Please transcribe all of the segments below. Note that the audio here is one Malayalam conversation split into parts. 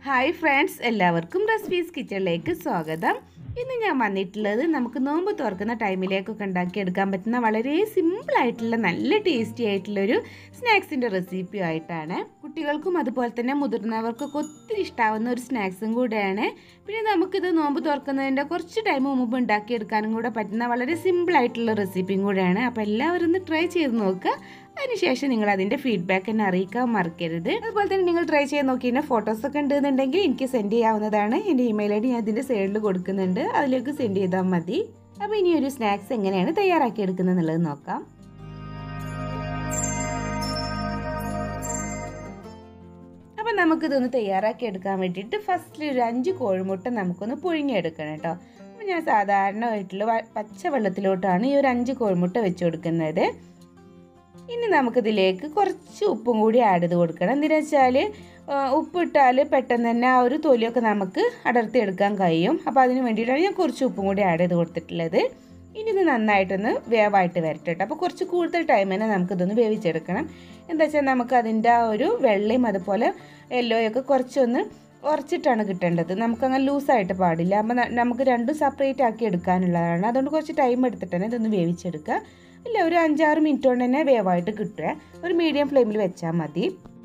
ഹായ് ഫ്രണ്ട്സ് എല്ലാവർക്കും റെസിപ്പീസ് കിച്ചണിലേക്ക് സ്വാഗതം ഇന്ന് ഞാൻ വന്നിട്ടുള്ളത് നമുക്ക് നോമ്പ് തുറക്കുന്ന ടൈമിലേക്കൊക്കെ ഉണ്ടാക്കിയെടുക്കാൻ പറ്റുന്ന വളരെ സിമ്പിൾ ആയിട്ടുള്ള നല്ല ടേസ്റ്റി ആയിട്ടുള്ളൊരു സ്നാക്സിൻ്റെ റെസിപ്പി ആയിട്ടാണ് കുട്ടികൾക്കും അതുപോലെ തന്നെ മുതിർന്നവർക്കൊക്കെ ഒത്തിരി ഇഷ്ടാവുന്ന ഒരു സ്നാക്സും കൂടെയാണ് പിന്നെ നമുക്കിത് നോമ്പ് തുറക്കുന്നതിൻ്റെ കുറച്ച് ടൈം മുമ്പ് ഉണ്ടാക്കിയെടുക്കാനും കൂടെ പറ്റുന്ന വളരെ സിമ്പിൾ ആയിട്ടുള്ള റെസിപ്പിയും കൂടെയാണ് അപ്പോൾ എല്ലാവരും ഒന്ന് ട്രൈ ചെയ്ത് നോക്കുക അതിനുശേഷം നിങ്ങൾ അതിൻ്റെ ഫീഡ്ബാക്ക് എന്നെ അറിയിക്കാൻ മറക്കരുത് അതുപോലെ തന്നെ നിങ്ങൾ ട്രൈ ചെയ്ത് നോക്കിയതിൻ്റെ ഫോട്ടോസൊക്കെ ഉണ്ടെന്നുണ്ടെങ്കിൽ എനിക്ക് സെൻഡ് ചെയ്യാവുന്നതാണ് എൻ്റെ ഇമെയിൽ ഐ ഡി ഞാൻ ഇതിൻ്റെ സൈഡിൽ കൊടുക്കുന്നുണ്ട് അതിലേക്ക് സെൻഡ് ചെയ്താൽ മതി അപ്പോൾ ഇനി ഒരു സ്നാക്സ് എങ്ങനെയാണ് തയ്യാറാക്കി എടുക്കുന്നത് എന്നുള്ളത് നോക്കാം അപ്പം നമുക്കിതൊന്ന് തയ്യാറാക്കി എടുക്കാൻ വേണ്ടിയിട്ട് ഫസ്റ്റിൽ ഒരു അഞ്ച് കോഴിമുട്ട നമുക്കൊന്ന് പുഴുങ്ങിയെടുക്കണം കേട്ടോ അപ്പോൾ ഞാൻ സാധാരണ വീട്ടിൽ പച്ച വെള്ളത്തിലോട്ടാണ് ഈ ഒരു അഞ്ച് കോഴിമുട്ട വെച്ച് കൊടുക്കുന്നത് ഇനി നമുക്കിതിലേക്ക് കുറച്ച് ഉപ്പും കൂടി ആഡ് ചെയ്ത് കൊടുക്കണം എന്തിനാ വെച്ചാൽ ഉപ്പിട്ടാൽ പെട്ടെന്ന് തന്നെ ആ ഒരു തൊലിയൊക്കെ നമുക്ക് അടർത്തി എടുക്കാൻ കഴിയും അപ്പോൾ അതിന് വേണ്ടിയിട്ടാണ് ഞാൻ കുറച്ച് ഉപ്പും കൂടി ആഡ് ചെയ്ത് കൊടുത്തിട്ടുള്ളത് ഇനി ഇത് നന്നായിട്ടൊന്ന് വേവായിട്ട് വരട്ടെ കേട്ടോ അപ്പോൾ കുറച്ച് കൂടുതൽ ടൈം തന്നെ നമുക്കിതൊന്ന് വേവിച്ചെടുക്കണം എന്താ വെച്ചാൽ നമുക്ക് അതിൻ്റെ ആ ഒരു വെള്ളയും അതുപോലെ യെല്ലോയൊക്കെ കുറച്ചൊന്ന് ഉറച്ചിട്ടാണ് കിട്ടേണ്ടത് നമുക്കങ്ങനെ ലൂസായിട്ട് പാടില്ല അപ്പോൾ നമുക്ക് രണ്ടും സെപ്പറേറ്റ് ആക്കി എടുക്കാനുള്ളതാണ് അതുകൊണ്ട് കുറച്ച് ടൈം എടുത്തിട്ട് തന്നെ ഇതൊന്ന് വേവിച്ചെടുക്കുക ഇല്ല ഒരു അഞ്ചാറ് മിനിറ്റ് കൊണ്ട് തന്നെ വേവായിട്ട് കിട്ടുക ഒരു മീഡിയം ഫ്ലെയിമിൽ വെച്ചാൽ മതി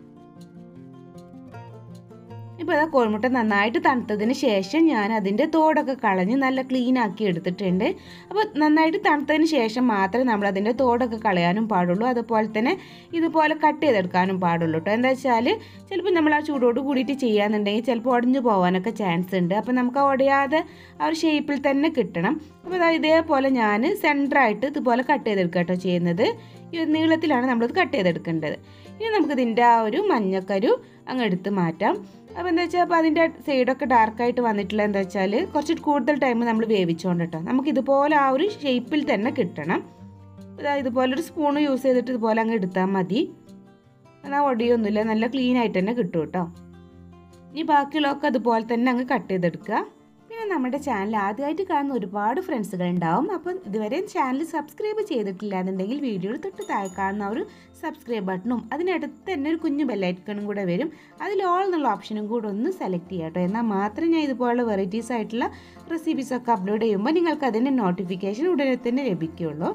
ഇപ്പോൾ അതാ കോഴിമുട്ട നന്നായിട്ട് തണുത്തതിന് ശേഷം ഞാൻ അതിൻ്റെ തോടൊക്കെ കളഞ്ഞ് നല്ല ക്ലീൻ ആക്കി എടുത്തിട്ടുണ്ട് അപ്പോൾ നന്നായിട്ട് തണുത്തതിന് ശേഷം മാത്രമേ നമ്മൾ അതിൻ്റെ തോടൊക്കെ കളയാനും പാടുള്ളൂ അതുപോലെ തന്നെ ഇതുപോലെ കട്ട് ചെയ്തെടുക്കാനും പാടുള്ളൂ കേട്ടോ എന്താ വെച്ചാൽ ചിലപ്പോൾ നമ്മൾ ആ ചൂടോട് കൂടിയിട്ട് ചെയ്യാന്നുണ്ടെങ്കിൽ ചിലപ്പോൾ ഉടഞ്ഞു പോകാനൊക്കെ ചാൻസ് ഉണ്ട് അപ്പോൾ നമുക്ക് ഉടയാതെ ആ ഒരു ഷേപ്പിൽ തന്നെ കിട്ടണം അപ്പോൾ അതാ ഇതേപോലെ ഞാൻ സെൻറ്ററായിട്ട് ഇതുപോലെ കട്ട് ചെയ്തെടുക്കുക കേട്ടോ ചെയ്യുന്നത് ഈ നീളത്തിലാണ് നമ്മളിത് കട്ട് ചെയ്തെടുക്കേണ്ടത് ഇനി നമുക്കിതിൻ്റെ ആ ഒരു മഞ്ഞക്കരു അങ്ങ് എടുത്ത് മാറ്റാം അപ്പോൾ എന്താ വെച്ചാൽ അപ്പോൾ അതിൻ്റെ സൈഡൊക്കെ ഡാർക്കായിട്ട് വന്നിട്ടുള്ള എന്താ വെച്ചാൽ കുറച്ച് കൂടുതൽ ടൈം നമ്മൾ വേവിച്ചുകൊണ്ട് കേട്ടോ നമുക്ക് ഇതുപോലെ ആ ഒരു ഷേപ്പിൽ തന്നെ കിട്ടണം ഇതുപോലെ ഒരു സ്പൂൺ യൂസ് ചെയ്തിട്ട് ഇതുപോലെ അങ്ങ് എടുത്താൽ മതി എന്നാൽ ഒടിയൊന്നുമില്ല നല്ല ക്ലീൻ ആയിട്ട് തന്നെ കിട്ടും കേട്ടോ ഇനി ബാക്കിയുള്ളതൊക്കെ അതുപോലെ തന്നെ അങ്ങ് കട്ട് ചെയ്തെടുക്കുക പിന്നെ നമ്മുടെ ചാനൽ ആദ്യമായിട്ട് കാണുന്ന ഒരുപാട് ഫ്രണ്ട്സുകൾ ഉണ്ടാവും അപ്പം ഇതുവരെ ചാനൽ സബ്സ്ക്രൈബ് ചെയ്തിട്ടില്ല എന്നുണ്ടെങ്കിൽ വീഡിയോയിൽ തൊട്ട് താഴെ കാണുന്ന ഒരു സബ്സ്ക്രൈബ് ബട്ടണും അതിനടുത്ത് തന്നെ ഒരു കുഞ്ഞു ബെല്ലൈക്കണും കൂടെ വരും അതിൽ ഓൾ എന്നുള്ള ഓപ്ഷനും കൂടെ ഒന്ന് സെലക്ട് ചെയ്യാം കേട്ടോ എന്നാൽ മാത്രമേ ഞാൻ ഇതുപോലുള്ള വെറൈറ്റീസ് ആയിട്ടുള്ള റെസിപ്പീസൊക്കെ അപ്ലോഡ് ചെയ്യുമ്പോൾ നിങ്ങൾക്ക് അതിൻ്റെ നോട്ടിഫിക്കേഷൻ ഉടനെ തന്നെ ലഭിക്കുകയുള്ളൂ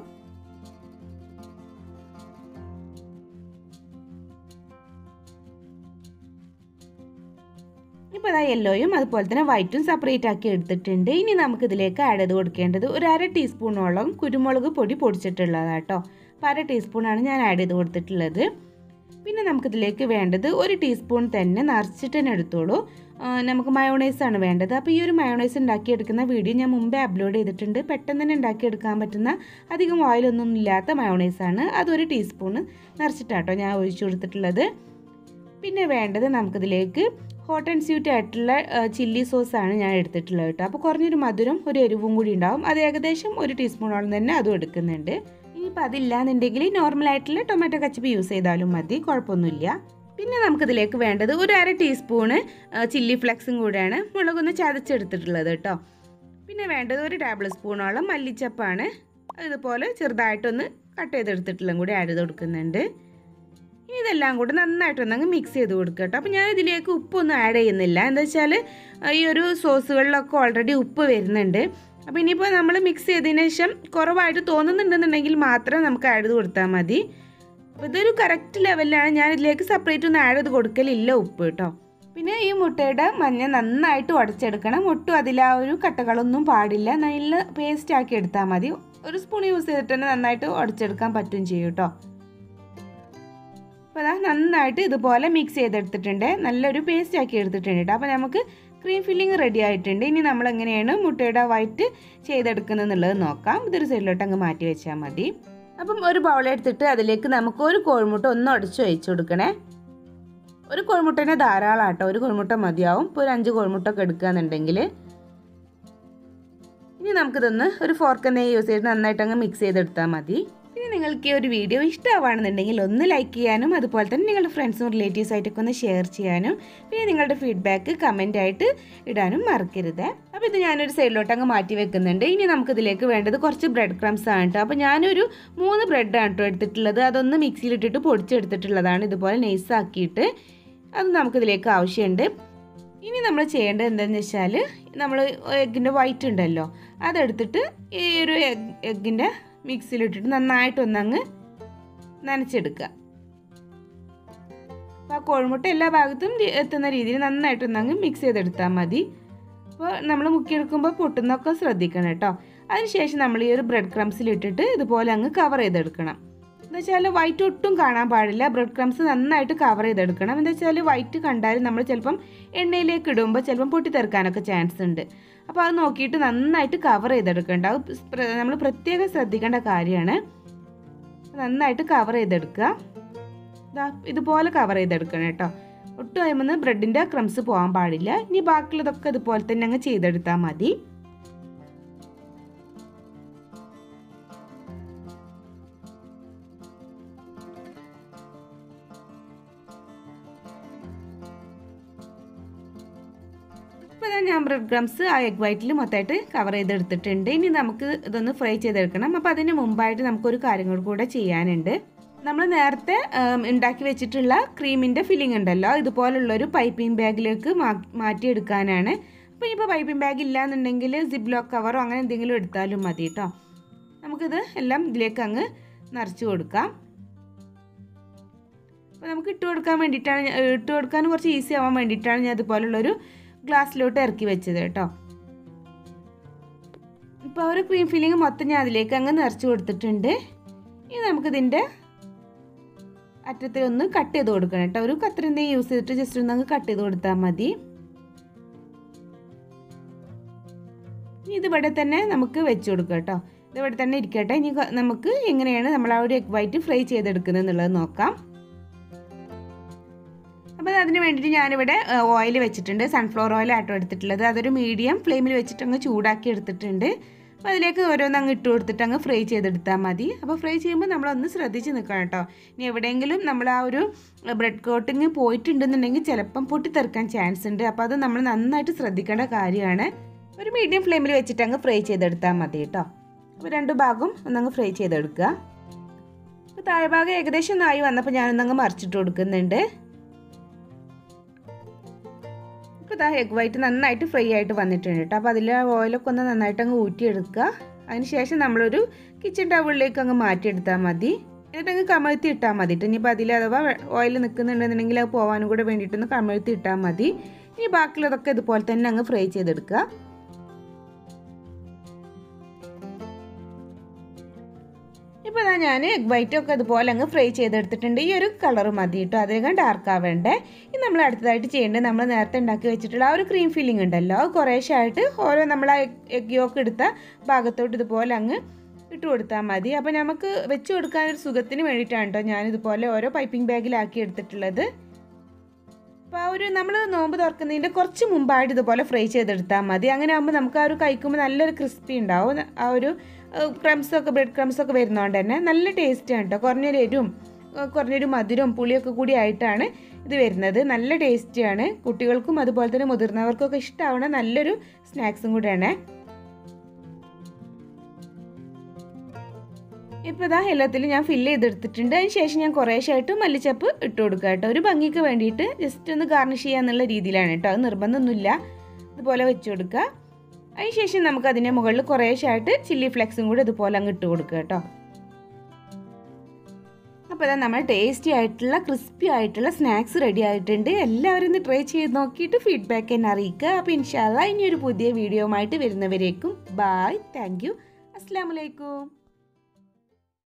ഇപ്പോൾ അതാ യെല്ലോയും അതുപോലെ തന്നെ വൈറ്റും സെപ്പറേറ്റ് ആക്കി എടുത്തിട്ടുണ്ട് ഇനി നമുക്ക് ഇതിലേക്ക് ആഡ് ചെയ്ത് കൊടുക്കേണ്ടത് ഒരു അര ടീസ്പൂണോളം കുരുമുളക് പൊടി പൊടിച്ചിട്ടുള്ളതാണ് കേട്ടോ അപ്പോൾ അര ടീസ്പൂണാണ് ഞാൻ ആഡ് ചെയ്ത് കൊടുത്തിട്ടുള്ളത് പിന്നെ നമുക്കിതിലേക്ക് വേണ്ടത് ഒരു ടീസ്പൂൺ തന്നെ നിറച്ചിട്ട് തന്നെ എടുത്തോളൂ നമുക്ക് മയോണൈസ് ആണ് വേണ്ടത് അപ്പോൾ ഈ ഒരു മയോണൈസ് ഉണ്ടാക്കിയെടുക്കുന്ന വീഡിയോ ഞാൻ മുമ്പേ അപ്ലോഡ് ചെയ്തിട്ടുണ്ട് പെട്ടെന്ന് തന്നെ ഉണ്ടാക്കിയെടുക്കാൻ പറ്റുന്ന അധികം ഓയിലൊന്നും ഇല്ലാത്ത മയോണൈസ് ആണ് അതൊരു ടീസ്പൂൺ നിറച്ചിട്ടാട്ടോ ഞാൻ ഒഴിച്ചു കൊടുത്തിട്ടുള്ളത് പിന്നെ വേണ്ടത് നമുക്കിതിലേക്ക് ഹോട്ട് ആൻഡ് സ്വീറ്റ് ആയിട്ടുള്ള ചില്ലി സോസാണ് ഞാൻ എടുത്തിട്ടുള്ളത് കേട്ടോ അപ്പോൾ കുറഞ്ഞൊരു മധുരം ഒരു എരിവും കൂടി ഉണ്ടാവും അത് ഏകദേശം ഒരു ടീസ്പൂണോളം തന്നെ അതും എടുക്കുന്നുണ്ട് ഇനിയിപ്പോൾ അതില്ലാന്നുണ്ടെങ്കിൽ നോർമൽ ആയിട്ടുള്ള ടൊമാറ്റോ കച്ചപ്പ് യൂസ് ചെയ്താലും മതി കുഴപ്പമൊന്നുമില്ല പിന്നെ നമുക്കിതിലേക്ക് വേണ്ടത് ഒരു അര ടീസ്പൂണ് ചില്ലി ഫ്ലെക്സും കൂടെയാണ് മുളകൊന്ന് ചതച്ചെടുത്തിട്ടുള്ളത് കേട്ടോ പിന്നെ വേണ്ടത് ഒരു ടേബിൾ സ്പൂണോളം മല്ലിച്ചപ്പാണ് ഇതുപോലെ ചെറുതായിട്ടൊന്ന് കട്ട് ചെയ്തെടുത്തിട്ടുള്ളതും കൂടി ആഡ് ചെയ്ത് കൊടുക്കുന്നുണ്ട് ഇനി ഇതെല്ലാം കൂടി നന്നായിട്ടൊന്ന് അങ്ങ് മിക്സ് ചെയ്ത് കൊടുക്കുക കേട്ടോ അപ്പോൾ ഞാൻ ഇതിലേക്ക് ഉപ്പൊന്നും ആഡ് ചെയ്യുന്നില്ല എന്താ വെച്ചാൽ ഈ ഒരു സോസുകളിലൊക്കെ ഓൾറെഡി ഉപ്പ് വരുന്നുണ്ട് അപ്പോൾ ഇനിയിപ്പോൾ നമ്മൾ മിക്സ് ചെയ്തതിന് ശേഷം കുറവായിട്ട് തോന്നുന്നുണ്ടെന്നുണ്ടെങ്കിൽ മാത്രം നമുക്ക് ആഡ് ചെയ്ത് കൊടുത്താൽ മതി അപ്പോൾ ഇതൊരു കറക്റ്റ് ലെവലിലാണ് ഞാൻ ഇതിലേക്ക് സെപ്പറേറ്റ് ഒന്നും ആഡ് ചെയ്ത് കൊടുക്കലില്ല ഉപ്പ് കേട്ടോ പിന്നെ ഈ മുട്ടയുടെ മഞ്ഞ നന്നായിട്ട് ഉടച്ചെടുക്കണം ഒട്ടും അതിൽ ആ ഒരു കട്ടകളൊന്നും പാടില്ല നല്ല പേസ്റ്റ് ആക്കി എടുത്താൽ മതി ഒരു സ്പൂൺ യൂസ് ചെയ്തിട്ട് തന്നെ നന്നായിട്ട് ഉടച്ചെടുക്കാൻ പറ്റും ചെയ്യും കേട്ടോ അപ്പോൾ അതാ നന്നായിട്ട് ഇതുപോലെ മിക്സ് ചെയ്തെടുത്തിട്ടുണ്ട് നല്ലൊരു പേസ്റ്റ് ആക്കി എടുത്തിട്ടുണ്ട് കേട്ടോ അപ്പോൾ നമുക്ക് ക്രീം ഫില്ലിങ് റെഡി ആയിട്ടുണ്ട് ഇനി നമ്മൾ എങ്ങനെയാണ് മുട്ടയുടെ വൈറ്റ് ചെയ്തെടുക്കുന്നത് എന്നുള്ളത് നോക്കാം ഇതൊരു സൈഡിലോട്ട് അങ്ങ് മാറ്റി വെച്ചാൽ മതി അപ്പം ഒരു ബൗൾ എടുത്തിട്ട് അതിലേക്ക് നമുക്ക് ഒരു കോഴിമുട്ട ഒന്ന് ഉടച്ച് ഒഴിച്ചു കൊടുക്കണേ ഒരു കോഴിമുട്ടനെ ധാരാളം ആട്ടോ ഒരു കോഴിമുട്ട മതിയാവും ഇപ്പോൾ ഒരു അഞ്ച് കോഴിമുട്ട ഒക്കെ എടുക്കുകയെന്നുണ്ടെങ്കിൽ ഇനി നമുക്കിതൊന്ന് ഒരു ഫോർക്ക് നെയ്യ് യൂസ് ചെയ്ത് നന്നായിട്ട് അങ്ങ് മിക്സ് ചെയ്തെടുത്താൽ മതി പിന്നെ നിങ്ങൾക്ക് ഈ ഒരു വീഡിയോ ഇഷ്ടമാണെന്നുണ്ടെങ്കിൽ ഒന്ന് ലൈക്ക് ചെയ്യാനും അതുപോലെ തന്നെ നിങ്ങളുടെ ഫ്രണ്ട്സും റിലേറ്റീവ്സ് ആയിട്ടൊക്കെ ഒന്ന് ഷെയർ ചെയ്യാനും പിന്നെ നിങ്ങളുടെ ഫീഡ്ബാക്ക് കമൻ്റ് ആയിട്ട് ഇടാനും മറക്കരുത് അപ്പോൾ ഇത് ഞാനൊരു സൈഡിലോട്ട് അങ്ങ് മാറ്റി വെക്കുന്നുണ്ട് ഇനി നമുക്കിതിലേക്ക് വേണ്ടത് കുറച്ച് ബ്രെഡ് ക്രംസ് ആണ് കേട്ടോ അപ്പോൾ ഞാനൊരു മൂന്ന് ബ്രെഡാണ് കേട്ടോ എടുത്തിട്ടുള്ളത് അതൊന്ന് മിക്സിയിലിട്ടിട്ട് പൊടിച്ചെടുത്തിട്ടുള്ളതാണ് ഇതുപോലെ നൈസാക്കിയിട്ട് അത് നമുക്കിതിലേക്ക് ആവശ്യമുണ്ട് ഇനി നമ്മൾ ചെയ്യേണ്ടത് എന്താണെന്ന് വെച്ചാൽ നമ്മൾ എഗ്ഗിൻ്റെ വൈറ്റ് ഉണ്ടല്ലോ അതെടുത്തിട്ട് ഈ ഒരു എഗ് എഗ്ഗിൻ്റെ മിക്സിയിലിട്ടിട്ട് നന്നായിട്ടൊന്നങ്ങ് നനച്ചെടുക്കുക അപ്പോൾ ആ കോഴിമുട്ട എല്ലാ ഭാഗത്തും രി- എത്തുന്ന രീതിയിൽ നന്നായിട്ടൊന്നങ്ങ് മിക്സ് ചെയ്തെടുത്താൽ മതി അപ്പോൾ നമ്മൾ മുക്കിയെടുക്കുമ്പോൾ പൊട്ടുന്നൊക്കെ ശ്രദ്ധിക്കണം കേട്ടോ അതിനുശേഷം നമ്മൾ ഈ ഒരു ബ്രെഡ് ക്രംസിൽ ഇട്ടിട്ട് ഇതുപോലെ അങ്ങ് കവർ ചെയ്തെടുക്കണം എന്താ വെച്ചാൽ വൈറ്റ് ഒട്ടും കാണാൻ പാടില്ല ബ്രെഡ് ക്രംസ് നന്നായിട്ട് കവർ ചെയ്തെടുക്കണം എന്താ വെച്ചാൽ വൈറ്റ് കണ്ടാൽ നമ്മൾ ചിലപ്പം എണ്ണയിലേക്ക് ഇടുമ്പോൾ ചിലപ്പം പൊട്ടിത്തെറിക്കാനൊക്കെ ചാൻസ് ഉണ്ട് അപ്പോൾ അത് നോക്കിയിട്ട് നന്നായിട്ട് കവർ ചെയ്തെടുക്കേണ്ട അത് നമ്മൾ പ്രത്യേകം ശ്രദ്ധിക്കേണ്ട കാര്യമാണ് നന്നായിട്ട് കവർ ചെയ്തെടുക്കുക ദാ ഇതുപോലെ കവർ ചെയ്തെടുക്കണം കേട്ടോ ഒട്ടും കഴിയുമ്പോൾ ബ്രെഡിൻ്റെ ക്രംസ് പോകാൻ പാടില്ല ഇനി ബാക്കിയുള്ളതൊക്കെ ഇതുപോലെ തന്നെ അങ്ങ് ചെയ്തെടുത്താൽ മതി ഇപ്പോൾ ഇതാ ഞാൻ ബ്രെഡ് ക്രംസ് ആ എഗ് വൈറ്റിൽ മൊത്തമായിട്ട് കവർ ചെയ്തെടുത്തിട്ടുണ്ട് ഇനി നമുക്ക് ഇതൊന്ന് ഫ്രൈ ചെയ്തെടുക്കണം അപ്പോൾ അതിന് മുമ്പായിട്ട് നമുക്കൊരു കാര്യങ്ങൾ കൂടെ ചെയ്യാനുണ്ട് നമ്മൾ നേരത്തെ ഉം, ഉണ്ടാക്കി വെച്ചിട്ടുള്ള ക്രീമിൻ്റെ ഫില്ലിംഗ് ഉണ്ടല്ലോ ഇതുപോലുള്ളൊരു പൈപ്പിംഗ് ബാഗിലേക്ക് മാറ്റിയെടുക്കാനാണ് അപ്പോൾ ഇപ്പോൾ പൈപ്പിംഗ് ബാഗ് ഇല്ലാന്നുണ്ടെങ്കിൽ സിബ് ലോക്ക് കവറോ അങ്ങനെ എന്തെങ്കിലും എടുത്താലും മതി കേട്ടോ നമുക്കിത് എല്ലാം ഇതിലേക്ക് അങ്ങ് നിറച്ച് കൊടുക്കാം അപ്പോൾ നമുക്ക് ഇട്ട് കൊടുക്കാൻ വേണ്ടിയിട്ടാണ് ഞാൻ- ഇട്ട് കൊടുക്കാൻ കുറച്ച് ഈസി ആവാൻ വേണ്ടിയിട്ടാണ് ഞാൻ ഇതുപോലുള്ളൊരു ഗ്ലാസ്സിലോട്ട് ഇറക്കി വെച്ചത് കേട്ടോ ഇപ്പോൾ ഒരു ക്രീം ഫില്ലിങ് മൊത്തം ഞാൻ അതിലേക്ക് അങ്ങ് നിറച്ച് കൊടുത്തിട്ടുണ്ട് ഇനി നമുക്കിതിൻ്റെ അറ്റത്തിൽ ഒന്ന് കട്ട് ചെയ്ത് കൊടുക്കണം കേട്ടോ ഒരു കത്രിൻ്റെ യൂസ് ചെയ്തിട്ട് ജസ്റ്റ് ഒന്ന് അങ്ങ് കട്ട് ചെയ്ത് കൊടുത്താൽ മതി ഇനി ഇതിവിടെ തന്നെ നമുക്ക് വെച്ച് കൊടുക്കാം കേട്ടോ ഇതിവിടെ തന്നെ ഇരിക്കട്ടെ ഇനി ക- നമുക്ക് എങ്ങനെയാണ് നമ്മൾ ആ ഒരു എഗ് വൈറ്റ് ഫ്രൈ ചെയ്തെടുക്കുന്നത് എന്നുള്ളത് നോക്കാം അപ്പോൾ അതിന് വേണ്ടിയിട്ട് ഞാനിവിടെ ഓയിൽ വെച്ചിട്ടുണ്ട് സൺഫ്ലവർ ഓയിൽ ആട്ടോ എടുത്തിട്ടുള്ളത് അതൊരു മീഡിയം ഫ്ലെയിമിൽ വെച്ചിട്ട് അങ്ങ് ചൂടാക്കി എടുത്തിട്ടുണ്ട് അപ്പോൾ അതിലേക്ക് ഓരോന്ന് അങ്ങ് ഇട്ട് കൊടുത്തിട്ട് അങ്ങ് ഫ്രൈ ചെയ്തെടുത്താൽ മതി അപ്പോൾ ഫ്രൈ ചെയ്യുമ്പോൾ നമ്മളൊന്ന് ശ്രദ്ധിച്ച് നിൽക്കണം കേട്ടോ ഇനി എവിടെയെങ്കിലും നമ്മൾ ആ ഒരു ബ്രെഡ് കോട്ടിങ് പോയിട്ടുണ്ടെന്നുണ്ടെങ്കിൽ ചിലപ്പം പൊട്ടിത്തെറിക്കാൻ ചാൻസ് ഉണ്ട് അപ്പോൾ അത് നമ്മൾ നന്നായിട്ട് ശ്രദ്ധിക്കേണ്ട കാര്യമാണ് ഒരു മീഡിയം ഫ്ലെയിമിൽ വെച്ചിട്ട് അങ്ങ് ഫ്രൈ ചെയ്തെടുത്താൽ മതി കേട്ടോ അപ്പോൾ രണ്ട് ഭാഗവും ഒന്നങ്ങ് ഫ്രൈ ചെയ്തെടുക്കുക അപ്പോൾ താഴെ ഭാഗം ഏകദേശം ഒന്നായി വന്നപ്പോൾ ഞാനൊന്നങ്ങ് മറിച്ചിട്ട് കൊടുക്കുന്നുണ്ട് ഇപ്പോൾ ഇതാ എഗ് വൈറ്റ് നന്നായിട്ട് ഫ്രൈ ആയിട്ട് വന്നിട്ടുണ്ട് കേട്ടോ അപ്പോൾ അതിൽ ഓയിലൊക്കെ ഒന്ന് നന്നായിട്ട് അങ്ങ് ഊറ്റിയെടുക്കുക അതിനുശേഷം നമ്മളൊരു കിച്ചൺ ടവലിലേക്ക് അങ്ങ് മാറ്റിയെടുത്താൽ മതി എന്നിട്ട് അങ്ങ് കമഴ്ത്തി ഇട്ടാൽ മതി കേട്ടോ ഇനിയിപ്പോൾ അതിൽ അഥവാ ഓയിൽ നിൽക്കുന്നുണ്ടെന്നുണ്ടെങ്കിൽ അത് പോകാനും കൂടെ വേണ്ടിയിട്ടൊന്ന് കമഴ്ത്തി ഇട്ടാൽ മതി ഇനി ബാക്കിയുള്ളതൊക്കെ ഇതുപോലെ തന്നെ അങ്ങ് ഫ്രൈ ചെയ്തെടുക്കുക ഇപ്പോൾ ഇതാ ഞാൻ എഗ് വൈറ്റ് ഒക്കെ ഇതുപോലെ അങ്ങ് ഫ്രൈ ചെയ്തെടുത്തിട്ടുണ്ട് ഈ ഒരു കളർ മതി കേട്ടോ അധികം ഡാർക്ക് ആവേണ്ടേ ഇനി നമ്മൾ അടുത്തതായിട്ട് ചെയ്യേണ്ടത് നമ്മൾ നേരത്തെ ഉണ്ടാക്കി വെച്ചിട്ടുള്ള ആ ഒരു ക്രീം ഫില്ലിംഗ് ഉണ്ടല്ലോ അത് കുറേശ്ശായിട്ട് ഓരോ നമ്മൾ ആ എഗ് യോക്ക് എടുത്ത ഭാഗത്തോട്ട് ഇതുപോലെ അങ്ങ് ഇട്ട് കൊടുത്താൽ മതി അപ്പോൾ നമുക്ക് വെച്ച് കൊടുക്കാൻ ഒരു സുഖത്തിന് വേണ്ടിയിട്ടാണ് കേട്ടോ ഞാനിതുപോലെ ഓരോ പൈപ്പിംഗ് ബാഗിലാക്കി എടുത്തിട്ടുള്ളത് അപ്പോൾ ആ ഒരു നമ്മൾ നോമ്പ് തുറക്കുന്നതിൻ്റെ കുറച്ച് മുമ്പായിട്ട് ഇതുപോലെ ഫ്രൈ ചെയ്തെടുത്താൽ മതി അങ്ങനെ ആകുമ്പോൾ നമുക്ക് ആ ഒരു കഴിക്കുമ്പോൾ നല്ലൊരു ക്രിസ്പി ഉണ്ടാവും ആ ഒരു ക്രംസ് ഒക്കെ ബ്രെഡ് ക്രംസ് ഒക്കെ വരുന്നതുകൊണ്ട് തന്നെ നല്ല ടേസ്റ്റാണ് കേട്ടോ കുറഞ്ഞൊരു എരിവും ഏഹ് കുറഞ്ഞൊരു മധുരവും പുളിയൊക്കെ കൂടി ആയിട്ടാണ് ഇത് വരുന്നത് നല്ല ടേസ്റ്റിയാണ് കുട്ടികൾക്കും അതുപോലെ തന്നെ മുതിർന്നവർക്കൊക്കെ ഇഷ്ടമാവുന്ന നല്ലൊരു സ്നാക്സും കൂടെയാണ് ഇപ്പോൾ ഇതാ എല്ലാത്തിലും ഞാൻ ഫില്ല് ചെയ്തെടുത്തിട്ടുണ്ട് അതിന് ശേഷം ഞാൻ കുറേശ്ശായിട്ട് മല്ലിച്ചപ്പ് ഇട്ട് കൊടുക്കുക കേട്ടോ ഒരു ഭംഗിക്ക് വേണ്ടിയിട്ട് ജസ്റ്റ് ഒന്ന് ഗാർണിഷ് ചെയ്യാന്നുള്ള രീതിയിലാണ് കേട്ടോ അത് നിർബന്ധമൊന്നുമില്ല ഇതുപോലെ വെച്ച് കൊടുക്കുക അതിന് ശേഷം നമുക്ക് അതിൻ്റെ മുകളിൽ കുറേശ്ശായിട്ട് ചില്ലി ഫ്ലെക്സും കൂടി ഇതുപോലെ അങ്ങ് ഇട്ട് കൊടുക്കുക കേട്ടോ അപ്പോൾ ഇതാ നമ്മൾ ടേസ്റ്റി ആയിട്ടുള്ള ക്രിസ്പി ആയിട്ടുള്ള സ്നാക്സ് റെഡി ആയിട്ടുണ്ട് എല്ലാവരും ഒന്ന് ട്രൈ ചെയ്ത് നോക്കിയിട്ട് ഫീഡ്ബാക്ക് എന്നെ അറിയിക്കുക അപ്പോൾ ഇൻഷാല്ല ഇനി ഒരു പുതിയ വീഡിയോ ആയിട്ട് വരുന്നവരേക്കും ബായ് താങ്ക് യു അസ്സാം വലൈക്കും